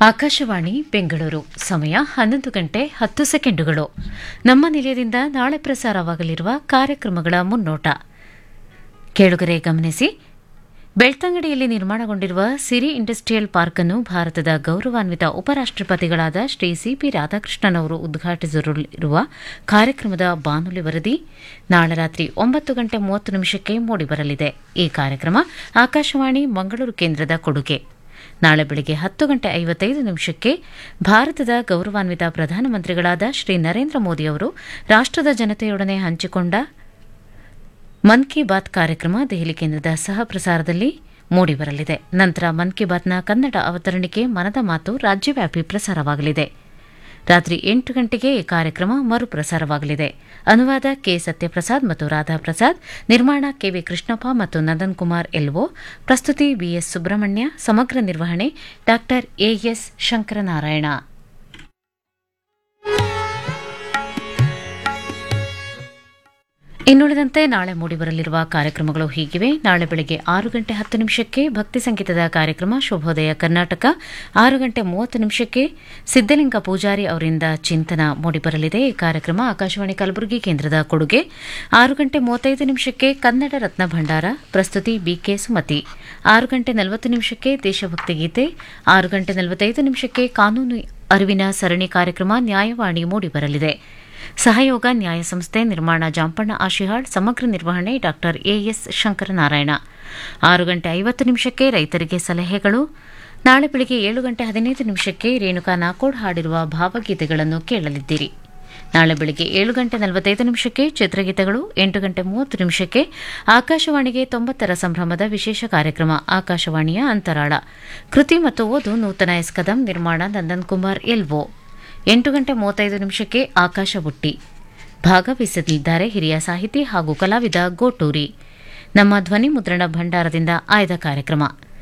ಆಕಾಶವಾಣಿ ಬೆಂಗಳೂರು ಸಮಯ ಹನ್ನೊಂದು ಗಂಟೆ ಹತ್ತು ಸೆಕೆಂಡುಗಳು ನಮ್ಮ ನಿಲಯದಿಂದ ನಾಳೆ ಪ್ರಸಾರವಾಗಲಿರುವ ಕಾರ್ಯಕ್ರಮಗಳ ಮುನ್ನೋಟ ಕೇಳುಗರೆ ಗಮನಿಸಿ ಬೆಳ್ತಂಗಡಿಯಲ್ಲಿ ನಿರ್ಮಾಣಗೊಂಡಿರುವ ಸಿರಿ ಇಂಡಸ್ಟ್ರಿಯಲ್ ಪಾರ್ಕ್ ಅನ್ನು ಭಾರತದ ಗೌರವಾನ್ವಿತ ಉಪರಾಷ್ಟಪತಿಗಳಾದ ಶ್ರೀ ಸಿಪಿ ರಾಧಾಕೃಷ್ಣನ್ ಅವರು ಉದ್ಘಾಟಿಸಲಿರುವ ಕಾರ್ಯಕ್ರಮದ ಬಾನುಲಿ ವರದಿ ನಾಳೆ ರಾತ್ರಿ ಒಂಬತ್ತು ಗಂಟೆ ಮೂವತ್ತು ನಿಮಿಷಕ್ಕೆ ಮೂಡಿಬರಲಿದೆ ಈ ಕಾರ್ಯಕ್ರಮ ಆಕಾಶವಾಣಿ ಮಂಗಳೂರು ಕೇಂದ್ರದ ಕೊಡುಗೆ ನಾಳೆ ಬೆಳಗ್ಗೆ ಹತ್ತು ಗಂಟೆ ಐವತ್ತೈದು ನಿಮಿಷಕ್ಕೆ ಭಾರತದ ಗೌರವಾನ್ವಿತ ಪ್ರಧಾನಮಂತ್ರಿಗಳಾದ ಶ್ರೀ ನರೇಂದ್ರ ಮೋದಿ ಅವರು ರಾಷ್ಟದ ಜನತೆಯೊಡನೆ ಹಂಚಿಕೊಂಡ ಮನ್ ಕಿ ಬಾತ್ ಕಾರ್ಯಕ್ರಮ ದೆಹಲಿ ಕೇಂದ್ರದ ಸಹ ಪ್ರಸಾರದಲ್ಲಿ ಮೂಡಿಬರಲಿದೆ ನಂತರ ಮನ್ ಕಿ ಬಾತ್ನ ಕನ್ನಡ ಅವತರಣಿಕೆ ಮನದ ಮಾತು ರಾಜ್ಯವ್ಯಾಪಿ ಪ್ರಸಾರವಾಗಲಿದೆ ರಾತ್ರಿ ಎಂಟು ಗಂಟೆಗೆ ಈ ಕಾರ್ಯಕ್ರಮ ಮರುಪ್ರಸಾರವಾಗಲಿದೆ ಅನುವಾದ ಕೆ ಸತ್ಯಪ್ರಸಾದ್ ಮತ್ತು ರಾಧಾ ಪ್ರಸಾದ್ ನಿರ್ಮಾಣ ಕೆವಿ ಕೃಷ್ಣಪ್ಪ ಮತ್ತು ನಂದನ್ ಕುಮಾರ್ ಎಲ್ಒ ಪ್ರಸ್ತುತಿ ಬಿಎಸ್ ಸುಬ್ರಹ್ಮಣ್ಯ ಸಮಗ್ರ ನಿರ್ವಹಣೆ ಡಾ ಎಎಸ್ ಶಂಕರನಾರಾಯಣ ಇನ್ನುಳಿದಂತೆ ನಾಳೆ ಮೂಡಿಬರಲಿರುವ ಕಾರ್ಯಕ್ರಮಗಳು ಹೀಗಿವೆ ನಾಳೆ ಬೆಳಗ್ಗೆ ಆರು ಗಂಟೆ ಹತ್ತು ನಿಮಿಷಕ್ಕೆ ಭಕ್ತಿ ಸಂಗೀತದ ಕಾರ್ಯಕ್ರಮ ಶುಭೋದಯ ಕರ್ನಾಟಕ ಆರು ಗಂಟೆ ಮೂವತ್ತು ನಿಮಿಷಕ್ಕೆ ಸಿದ್ದಲಿಂಗ ಪೂಜಾರಿ ಅವರಿಂದ ಚಿಂತನ ಮೂಡಿಬರಲಿದೆ ಈ ಕಾರ್ಯಕ್ರಮ ಆಕಾಶವಾಣಿ ಕಲಬುರಗಿ ಕೇಂದ್ರದ ಕೊಡುಗೆ ಆರು ಗಂಟೆ ಮೂವತ್ತೈದು ನಿಮಿಷಕ್ಕೆ ಕನ್ನಡ ರತ್ನ ಭಂಡಾರ ಪ್ರಸ್ತುತಿ ಬಿಕೆ ಸುಮತಿ ಆರು ಗಂಟೆ ನಲವತ್ತು ನಿಮಿಷಕ್ಕೆ ದೇಶಭಕ್ತಿ ಗೀತೆ ಆರು ಗಂಟೆ ನಲವತ್ತೈದು ನಿಮಿಷಕ್ಕೆ ಕಾನೂನು ಅರಿವಿನ ಸರಣಿ ಕಾರ್ಯಕ್ರಮ ನ್ಯಾಯವಾಣಿ ಮೂಡಿಬರಲಿದೆ ಸಹಯೋಗ ನ್ಯಾಯ ಸಂಸ್ಥೆ ನಿರ್ಮಾಣ ಜಾಂಪಣ್ಣ ಆಶಿಹಾಳ್ ಸಮಗ್ರ ನಿರ್ವಹಣೆ ಡಾ ಎಎಸ್ ಶಂಕರನಾರಾಯಣ ಆರು ಗಂಟೆ ಐವತ್ತು ನಿಮಿಷಕ್ಕೆ ರೈತರಿಗೆ ಸಲಹೆಗಳು ನಾಳೆ ಬೆಳಗ್ಗೆ ಏಳು ಗಂಟೆ ಹದಿನೈದು ನಿಮಿಷಕ್ಕೆ ರೇಣುಕಾ ನಾಕೋಡ್ ಹಾಡಿರುವ ಭಾವಗೀತೆಗಳನ್ನು ಕೇಳಲಿದ್ದೀರಿ ನಾಳೆ ಬೆಳಗ್ಗೆ ಏಳು ಗಂಟೆ ನಲವತ್ತೈದು ನಿಮಿಷಕ್ಕೆ ಚಿತ್ರಗೀತೆಗಳು ಎಂಟು ಗಂಟೆ ಮೂವತ್ತು ನಿಮಿಷಕ್ಕೆ ಆಕಾಶವಾಣಿಗೆ ತೊಂಬತ್ತರ ಸಂಭ್ರಮದ ವಿಶೇಷ ಕಾರ್ಯಕ್ರಮ ಆಕಾಶವಾಣಿಯ ಅಂತರಾಳ ಕೃತಿ ಮತ್ತು ಓದು ನೂತನ ಎಸ್ ಕದಂ ನಿರ್ಮಾಣ ನಂದನ್ ಕುಮಾರ್ ಎಲ್ಒ ಎಂಟು ಗಂಟೆ ಮೂವತ್ತೈದು ನಿಮಿಷಕ್ಕೆ ಆಕಾಶ ಬುಟ್ಟಿ ಭಾಗವಹಿಸಲಿದ್ದಾರೆ ಹಿರಿಯ ಸಾಹಿತಿ ಹಾಗೂ ಕಲಾವಿದ ಗೋಟೂರಿ ನಮ್ಮ ಧ್ವನಿ ಮುದ್ರಣ ಭಂಡಾರದಿಂದ ಆಯ್ದ ಕಾರ್ಯಕ್ರಮ